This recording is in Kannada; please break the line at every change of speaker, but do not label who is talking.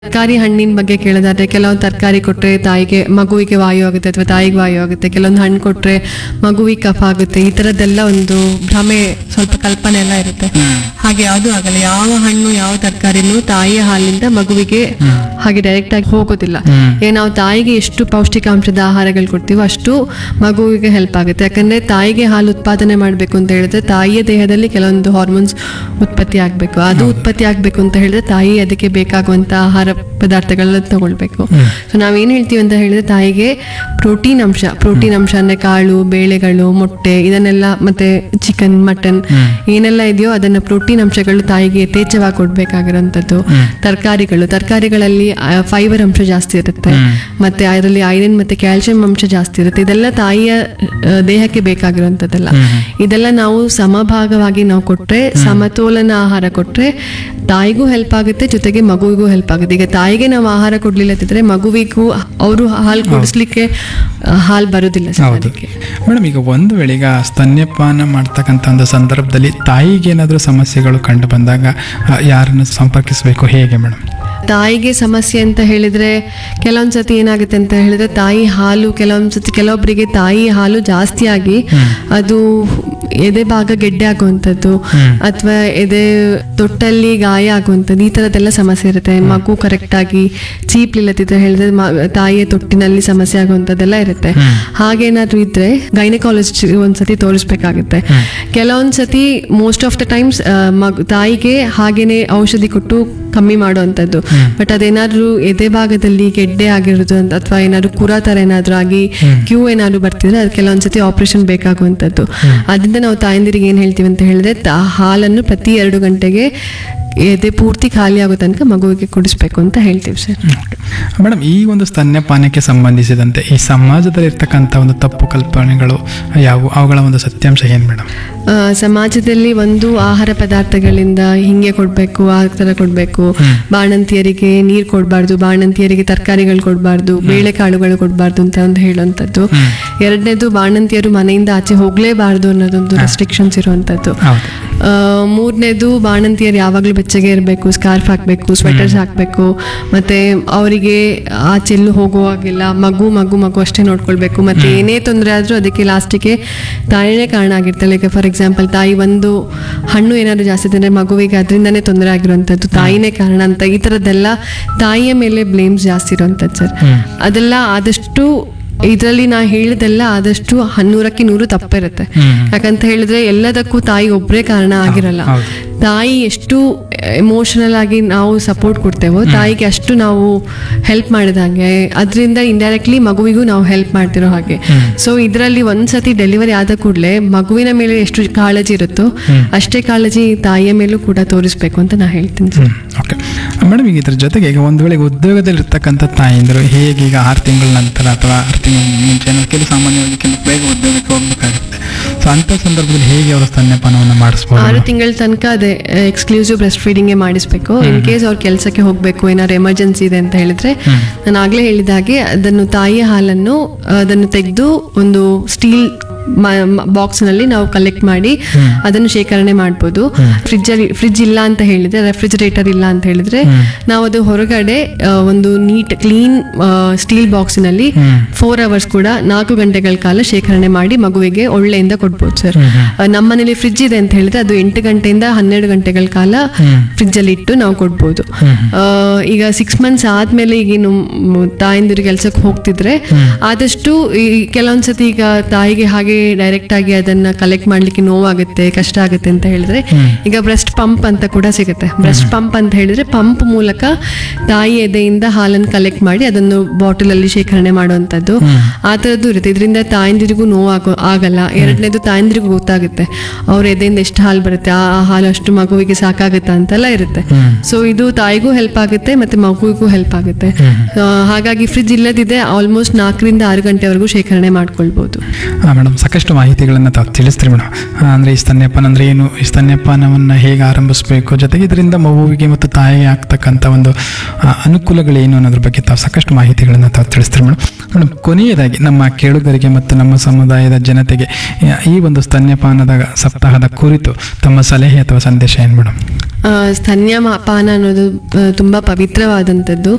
ತರಕಾರಿ ಹಣ್ಣಿನ ಬಗ್ಗೆ ಕೇಳೋದಾದ್ರೆ ಕೆಲವೊಂದು ತರಕಾರಿ ಕೊಟ್ರೆ ತಾಯಿಗೆ ಮಗುವಿಗೆ ವಾಯು ಆಗುತ್ತೆ ಅಥವಾ ತಾಯಿಗೆ ವಾಯು ಆಗುತ್ತೆ ಕೆಲವೊಂದು ಹಣ್ಣು ಕೊಟ್ರೆ ಮಗುವಿಗೆ ಕಫ ಆಗುತ್ತೆ ಈ ತರದ್ದೆಲ್ಲ ಒಂದು ಭ್ರಮೆ ಸ್ವಲ್ಪ ಕಲ್ಪನೆ ಎಲ್ಲ ಇರುತ್ತೆ ಹಾಗೆ ಯಾವುದು ಆಗಲ್ಲ ಯಾವ ಹಣ್ಣು ಯಾವ ತರಕಾರಿನೂ ತಾಯಿಯ ಹಾಲಿಂದ ಮಗುವಿಗೆ ಹಾಗೆ ಡೈರೆಕ್ಟ್ ಆಗಿ ಹೋಗೋದಿಲ್ಲ ಈಗ ನಾವು ತಾಯಿಗೆ ಎಷ್ಟು ಪೌಷ್ಟಿಕಾಂಶದ ಆಹಾರಗಳು ಕೊಡ್ತೀವೋ ಅಷ್ಟು ಮಗುವಿಗೆ ಹೆಲ್ಪ್ ಆಗುತ್ತೆ ಯಾಕಂದ್ರೆ ತಾಯಿಗೆ ಹಾಲು ಉತ್ಪಾದನೆ ಮಾಡಬೇಕು ಅಂತ ಹೇಳಿದ್ರೆ ತಾಯಿಯ ದೇಹದಲ್ಲಿ ಕೆಲವೊಂದು ಹಾರ್ಮೋನ್ಸ್ ಉತ್ಪತ್ತಿ ಆಗಬೇಕು ಅದು ಉತ್ಪತ್ತಿ ಆಗಬೇಕು ಅಂತ ಹೇಳಿದ್ರೆ ತಾಯಿ ಅದಕ್ಕೆ ಬೇಕಾಗುವಂತ ಆಹಾರ ಪದಾರ್ಥಗಳನ್ನ ತಗೊಳ್ಬೇಕು ಸೊ ನಾವೇನ್ ಹೇಳ್ತೀವಿ ಅಂತ ಹೇಳಿದ್ರೆ ತಾಯಿಗೆ ಪ್ರೋಟೀನ್ ಅಂಶ ಪ್ರೋಟೀನ್ ಅಂಶ ಅಂದ್ರೆ ಕಾಳು ಬೇಳೆಗಳು ಮೊಟ್ಟೆ ಇದನ್ನೆಲ್ಲ ಮತ್ತೆ ಚಿಕನ್ ಮಟನ್ ಏನೆಲ್ಲ ಇದೆಯೋ ಅದನ್ನ ಪ್ರೋಟೀನ್ ಅಂಶಗಳು ತಾಯಿಗೆ ಯಥೇಚ್ಛವಾಗಿ ಕೊಡ್ಬೇಕಾಗಿರೋಂಥದ್ದು ತರಕಾರಿಗಳು ತರಕಾರಿಗಳಲ್ಲಿ ಫೈಬರ್ ಅಂಶ ಜಾಸ್ತಿ ಇರುತ್ತೆ ಮತ್ತೆ ಅದರಲ್ಲಿ ಐರನ್ ಮತ್ತೆ ಕ್ಯಾಲ್ಸಿಯಂ ಅಂಶ ಜಾಸ್ತಿ ಇರುತ್ತೆ ಇದೆಲ್ಲ ತಾಯಿಯ ಆ, ದೇಹಕ್ಕೆ ಬೇಕಾಗಿರುವಂಥದ್ದೆಲ್ಲ ಇದೆಲ್ಲ ನಾವು ಸಮಭಾಗವಾಗಿ ನಾವು ಕೊಟ್ರೆ ಸಮತೋಲನ ಆಹಾರ ಕೊಟ್ರೆ ತಾಯಿಗೂ ಹೆಲ್ಪ್ ಆಗುತ್ತೆ ಜೊತೆಗೆ ಮಗುವಿಗೂ ಹೆಲ್ಪ್ ಆಗುತ್ತೆ ಈಗ ತಾಯಿಗೆ ನಾವು ಆಹಾರ ಕೊಡ್ಲಿಲ್ಲದಿದ್ರೆ ಮಗುವಿಗೂ ಅವರು ಹಾಲು ಕುಡಿಸ್ಲಿಕ್ಕೆ ಆ, ಹಾಲು ಬರುದಿಲ್ಲ ಸರ್
ಹೌದು
ಅದಕ್ಕೆ
ಮೇಡಮ್ ಈಗ ಒಂದು ವೇಳೆ ಈಗ ಸ್ತನ್ಯಪಾನ ಮಾಡ್ತಕ್ಕಂಥ ಒಂದು ಸಂದರ್ಭದಲ್ಲಿ ತಾಯಿಗೆ ಏನಾದರೂ ಸಮಸ್ಯೆಗಳು ಕಂಡು ಬಂದಾಗ ಆ, ಯಾರನ್ನು ಸಂಪರ್ಕಿಸಬೇಕು ಹೇಗೆ ಮೇಡಮ್
ತಾಯಿಗೆ ಸಮಸ್ಯೆ ಅಂತ ಹೇಳಿದ್ರೆ ಕೆಲವೊಂದ್ ಸತಿ ಏನಾಗುತ್ತೆ ಅಂತ ಹೇಳಿದ್ರೆ ತಾಯಿ ಹಾಲು ಕೆಲವೊಂದ್ ಸತಿ ಕೆಲವೊಬ್ಬರಿಗೆ ತಾಯಿ ಹಾಲು ಜಾಸ್ತಿ ಆಗಿ ಅದು ಎದೆ ಭಾಗ ಗೆಡ್ಡೆ ಆಗುವಂಥದ್ದು ಅಥವಾ ಎದೆ ತೊಟ್ಟಲ್ಲಿ ಗಾಯ ಆಗುವಂಥದ್ದು ಈ ಥರದ್ದೆಲ್ಲ ಸಮಸ್ಯೆ ಇರುತ್ತೆ ಮಗು ಕರೆಕ್ಟ್ ಆಗಿ ಚೀಪ್ಲಿಲ್ಲದಿದ್ರೆ ಹೇಳಿದ್ರೆ ಮ- ತಾಯಿಯ ತೊಟ್ಟಿನಲ್ಲಿ ಸಮಸ್ಯೆ ಆಗುವಂಥದ್ದೆಲ್ಲ ಇರುತ್ತೆ ಹಾಗೇನಾದ್ರೂ ಇದ್ರೆ ಗೈನಕಾಲಜಿಸ್ಟ್ ಒಂದ್ಸತಿ ತೋರಿಸ್ಬೇಕಾಗುತ್ತೆ ಕೆಲವೊಂದ್ ಸತಿ ಮೋಸ್ಟ್ ಆಫ್ ದ ಟೈಮ್ಸ್ ಮಗು ತಾಯಿಗೆ ಹಾಗೇನೆ ಔಷಧಿ ಕೊಟ್ಟು ಕಮ್ಮಿ ಮಾಡುವಂಥದ್ದು ಬಟ್ ಅದೇನಾದ್ರೂ ಎದೆ ಭಾಗದಲ್ಲಿ ಗೆಡ್ಡೆ ಆಗಿರೋದು ಅಂತ ಅಥವಾ ಏನಾದ್ರು ಕುರ ಥರ ಏನಾದ್ರೂ ಆಗಿ ಕ್ಯೂ ಏನಾದ್ರು ಬರ್ತಿದ್ರೆ ಅದು ಕೆಲವೊಂದ್ಸತಿ ಆಪರೇಷನ್ ಬೇಕಾಗುವಂಥದ್ದು ಅದರಿಂದ ನಾವು ತಾಯಂದಿರಿಗೆ ಏನು ಹೇಳ್ತೀವಿ ಅಂತ ಹೇಳಿದ್ರೆ ತಾ- ಹಾಲನ್ನು ಪ್ರತಿ ಎರಡು ಗಂಟೆಗೆ ಎದೆ ಪೂರ್ತಿ ಖಾಲಿ ಆಗೋ ತನಕ ಮಗುವಿಗೆ ಕುಡಿಸ್ಬೇಕು ಅಂತ ಹೇಳ್ತೀವಿ ಸರ್
ಮೇಡಮ್ ಈ ಒಂದು ಸ್ತನ್ಯಪಾನಕ್ಕೆ ಸಂಬಂಧಿಸಿದಂತೆ ಈ ಸಮಾಜದಲ್ಲಿ ಇರ್ತಕ್ಕಂಥ ಒಂದು ತಪ್ಪು ಕಲ್ಪನೆಗಳು ಯಾವುವು ಅವುಗಳ ಒಂದು ಸತ್ಯಾಂಶ ಏನು ಮೇಡಮ್
ಆ, ಸಮಾಜದಲ್ಲಿ ಒಂದು ಆಹಾರ ಪದಾರ್ಥಗಳಿಂದ ಹಿಂಗೆ ಕೊಡಬೇಕು ಆ ಥರ ಕೊಡಬೇಕು ಬಾಣಂತಿಯರಿಗೆ ನೀರು ಕೊಡಬಾರ್ದು ಬಾಣಂತಿಯರಿಗೆ ತರಕಾರಿಗಳು ಕೊಡಬಾರ್ದು ಬೇಳೆಕಾಳುಗಳು ಕೊಡಬಾರ್ದು ಅಂತ ಒಂದು ಹೇಳುವಂಥದ್ದು ಎರಡನೇದು ಬಾಣಂತಿಯರು ಮನೆಯಿಂದ ಆಚೆ ಹೋಗಲೇಬಾರ್ದು ಅನ್ನೋದೊಂದು ರೆಸ್ಟ್ರಿಕ್ಷನ್ಸ್ ಇರುವಂಥದ್ದು
ಹೌದು
ಆ, ಮೂರನೇದು ಬಾಣಂತಿಯರು ಯಾವಾಗಲೂ ಬೆಚ್ಚಗೆ ಇರಬೇಕು ಸ್ಕಾರ್ಫ್ ಹಾಕಬೇಕು ಸ್ವೆಟರ್ಸ್ ಹಾಕಬೇಕು ಮತ್ತೆ ಅವರಿಗೆ ಆಚೆಲ್ಲೂ ಹೋಗುವಾಗಿಲ್ಲ ಮಗು ಮಗು ಮಗು ಅಷ್ಟೇ ನೋಡ್ಕೊಳ್ಬೇಕು ಮತ್ತೆ ಏನೇ ತೊಂದರೆ ಆದರೂ ಅದಕ್ಕೆ ಲಾಸ್ಟಿಗೆ ತಾಯಿನೇ ಕಾರಣ ಆಗಿರ್ತಾಳೆ ಈಗ ಫಾರ್ ಎಕ್ಸಾಂಪಲ್ ತಾಯಿ ಒಂದು ಹಣ್ಣು ಏನಾದರೂ ಜಾಸ್ತಿ ತಿಂದರೆ ಮಗುವಿಗೆ ಅದರಿಂದನೇ ತೊಂದರೆ ಆಗಿರುವಂಥದ್ದು ತಾಯಿನೇ ಕಾರಣ ಅಂತ ಈ ಥರದ್ದೆಲ್ಲ ತಾಯಿಯ ಮೇಲೆ ಬ್ಲೇಮ್ಸ್ ಜಾಸ್ತಿ ಇರುವಂಥದ್ದು ಸರ್ ಅದೆಲ್ಲ ಆದಷ್ಟು ಇದರಲ್ಲಿ ನಾ ಹೇಳಿದೆಲ್ಲ ಆದಷ್ಟು ಹನ್ನೂರಕ್ಕೆ ನೂರು ತಪ್ಪಿರುತ್ತೆ ಯಾಕಂತ ಹೇಳಿದ್ರೆ ಎಲ್ಲದಕ್ಕೂ ತಾಯಿ ಒಬ್ಬರೇ ಕಾರಣ ಆಗಿರಲ್ಲ
ಹೌದು.
ತಾಯಿ ಎಷ್ಟು ಎಮೋಷನಲ್ ಆಗಿ ನಾವು ಸಪೋರ್ಟ್ ಕೊಡ್ತೇವೋ ತಾಯಿಗೆ ಅಷ್ಟು ನಾವು ಹೆಲ್ಪ್ ಮಾಡಿದಂಗೆ ಅದರಿಂದ ಇಂಡೈರೆಕ್ಟ್ಲಿ ಮಗುವಿಗೂ ನಾವು ಹೆಲ್ಪ್ ಮಾಡ್ತಿರೋ ಹಾಗೆ ಸೊ ಇದರಲ್ಲಿ ಒಂದ್ಸತಿ ಡೆಲಿವರಿ ಆದ ಕೂಡಲೇ ಮಗುವಿನ ಮೇಲೆ ಎಷ್ಟು ಕಾಳಜಿ ಇರುತ್ತೋ ಅಷ್ಟೇ ಕಾಳಜಿ ತಾಯಿಯ ಮೇಲೂ ಕೂಡ ತೋರಿಸ್ಬೇಕು ಅಂತ ನಾ ಹೇಳ್ತೀನಿ ಸರ್
ಓಕೆ ಮೇಡಮ್ ಈಗ ಇದ್ರ ಜೊತೆಗೆ ಈಗ ಒಂದು ವೇಳೆ ಉದ್ಯೋಗದಲ್ಲಿರ್ತಕ್ಕಂಥ ತಾಯಂದಿರು ಹೇಗೆ ಈಗ ಆರು ತಿಂಗಳ ನಂತರ ಅಥವಾ ಆರು ತಿಂಗಳ ಮುಂಚೆ ಏನೋ ಕೆಲವು ಸಾಮಾನ್ಯವಾಗಿ ಕೆಲವು ಬೇಗ ಉದ್ಯೋಗಕ್ಕೆ ಹೋಗ್ಬೇಕಾಗುತ್ತೆ ಸೊ ಅಂಥ ಸಂದರ್ಭದಲ್ಲಿ ಹೇಗೆ ಅವರ ಸ್ತನ್ಯಪಾನವನ್ನು ಮಾಡಿಸ್ಬೋದು
ಆರು ತಿಂಗಳ ತನಕ ಅದೇ ಎಕ್ಸ್ಕ್ಲೂಸಿವ್ ಬ್ರೆಸ್ಟ್ ಫೀಡಿಂಗ್ ಮಾಡಿಸ್ಬೇಕು ಇನ್ ಕೇಸ್ ಅವ್ರ ಕೆಲಸಕ್ಕೆ ಹೋಗಬೇಕು ಏನಾದ್ರು ಎಮರ್ಜೆನ್ಸಿ ಇದೆ ಅಂತ ಹೇಳಿದ್ರೆ ನಾನು ಆಗ್ಲೇ ಹೇಳಿದ ಹಾಗೆ ಅದನ್ನು ತಾಯಿಯ ಹಾಲನ್ನು ಅದನ್ನು ತೆಗೆದು ಒಂದು ಸ್ಟೀಲ್ ಬಾಕ್ಸ್ ನಲ್ಲಿ ನಾವು ಕಲೆಕ್ಟ್ ಮಾಡಿ ಅದನ್ನು ಶೇಖರಣೆ ಮಾಡ್ಬೋದು ಫ್ರಿಜ್ ಫ್ರಿಜ್ ಇಲ್ಲ ಅಂತ ಹೇಳಿದ್ರೆ ರೆಫ್ರಿಜರೇಟರ್ ಇಲ್ಲ ಅಂತ ಹೇಳಿದ್ರೆ ನಾವು ಅದು ಹೊರಗಡೆ ಆ, ಒಂದು ನೀಟ್ ಕ್ಲೀನ್ ಸ್ಟೀಲ್ ಬಾಕ್ಸಿನಲ್ಲಿ ಫೋರ್ ಅವರ್ಸ್ ಕೂಡ ನಾಲ್ಕು ಗಂಟೆಗಳ ಕಾಲ ಶೇಖರಣೆ ಮಾಡಿ ಮಗುವಿಗೆ ಒಳ್ಳೆಯಿಂದ ಕೊಡ್ಬೋದು ಸರ್ ನಮ್ಮ ಮನೇಲಿ ಫ್ರಿಜ್ ಇದೆ ಅಂತ ಹೇಳಿದ್ರೆ ಅದು ಎಂಟು ಗಂಟೆಯಿಂದ ಹನ್ನೆರಡು ಗಂಟೆಗಳ ಕಾಲ ಫ್ರಿಜ್ ಅಲ್ಲಿ ಇಟ್ಟು ನಾವು ಕೊಡ್ಬೋದು ಆ, ಈಗ ಸಿಕ್ಸ್ ಮಂತ್ಸ್ ಆದ್ಮೇಲೆ ಈಗೇನು ಮ್, ತಾಯಂದಿರು ಕೆಲ್ಸಕ್ಕೆ ಹೋಗ್ತಿದ್ರೆ ಆದಷ್ಟು ಈ ಕೆಲವೊಂದ್ಸತಿ ಈಗ ತಾಯಿಗೆ ಹಾಗೆ ಡೈರೆಕ್ಟ್ ಆಗಿ ಅದನ್ನ ಕಲೆಕ್ಟ್ ಮಾಡ್ಲಿಕ್ಕೆ ನೋವಾಗುತ್ತೆ ಕಷ್ಟ ಆಗುತ್ತೆ ಅಂತ ಹೇಳಿದ್ರೆ ಈಗ ಬ್ರೆಸ್ಟ್ ಪಂಪ್ ಅಂತ ಕೂಡ ಸಿಗುತ್ತೆ ಬ್ರೆಸ್ಟ್ ಪಂಪ್ ಅಂತ ಹೇಳಿದ್ರೆ ಪಂಪ್ ಮೂಲಕ ತಾಯಿ ಎದೆಯಿಂದ ಹಾಲನ್ನು ಕಲೆಕ್ಟ್ ಮಾಡಿ ಅದನ್ನು ಬಾಟಲ್ ಅಲ್ಲಿ ಶೇಖರಣೆ ಮಾಡುವಂತದ್ದು ಆ ಥರದ್ದು ಇರುತ್ತೆ ಇದರಿಂದ ತಾಯಂದಿರಿಗೂ ನೋವಾಗೋ ಆಗಲ್ಲ ಎರಡನೇದು ತಾಯಂದಿರಿಗೂ ಗೊತ್ತಾಗುತ್ತೆ ಅವ್ರ ಎದೆಯಿಂದ ಎಷ್ಟು ಹಾಲು ಬರುತ್ತೆ ಆ ಆ ಹಾಲು ಅಷ್ಟು ಮಗುವಿಗೆ ಸಾಕಾಗುತ್ತಾ ಅಂತೆಲ್ಲ ಇರುತ್ತೆ ಸೊ ಇದು ತಾಯಿಗೂ ಹೆಲ್ಪ್ ಆಗುತ್ತೆ ಮತ್ತೆ ಮಗುವಿಗೂ ಹೆಲ್ಪ್ ಆಗುತ್ತೆ ಆ, ಹಾಗಾಗಿ ಫ್ರಿಜ್ ಇಲ್ಲದಿದೆ ಆಲ್ಮೋಸ್ಟ್ ನಾಲ್ಕರಿಂದ ಆರು ಗಂಟೆವರೆಗೂ ಶೇಖರಣೆ ಮಾಡ್ಕೊಳ್ಬಹುದು
ಹಾಂ ಮೇಡಮ್ ಸಾಕಷ್ಟು ಮಾಹಿತಿಗಳನ್ನು ತಾವು ತಿಳಿಸ್ತೀರಿ ಮೇಡಮ್ ಅಂದರೆ ಈ ಸ್ತನ್ಯಪಾನ ಅಂದರೆ ಏನು ಈ ಸ್ತನ್ಯಪಾನವನ್ನು ಹೇಗೆ ಆರಂಭಿಸಬೇಕು ಜೊತೆಗೆ ಇದರಿಂದ ಮಗುವಿಗೆ ಮತ್ತು ತಾಯಿಗೆ ಆಗ್ತಕ್ಕಂಥ ಒಂದು ಆ, ಅನುಕೂಲಗಳೇನು ಅನ್ನೋದ್ರ ಬಗ್ಗೆ ತಾವು ಸಾಕಷ್ಟು ಮಾಹಿತಿಗಳನ್ನು ತಾವು ತಿಳಿಸ್ತೀರಿ ಮೇಡಮ್ ಮೇಡಮ್ ಕೊನೆಯದಾಗಿ ನಮ್ಮ ಕೇಳುಗರಿಗೆ ಮತ್ತು ನಮ್ಮ ಸಮುದಾಯದ ಜನತೆಗೆ ಆ, ಈ ಒಂದು ಸ್ತನ್ಯಪಾನದ ಸಪ್ತಾಹದ ಕುರಿತು ತಮ್ಮ ಸಲಹೆ ಅಥವಾ ಸಂದೇಶ ಏನು ಮೇಡಮ್
ಸ್ತನ್ಯಪಾನ ಅನ್ನೋದು ಆ, ತುಂಬಾ ಪವಿತ್ರವಾದಂಥದ್ದು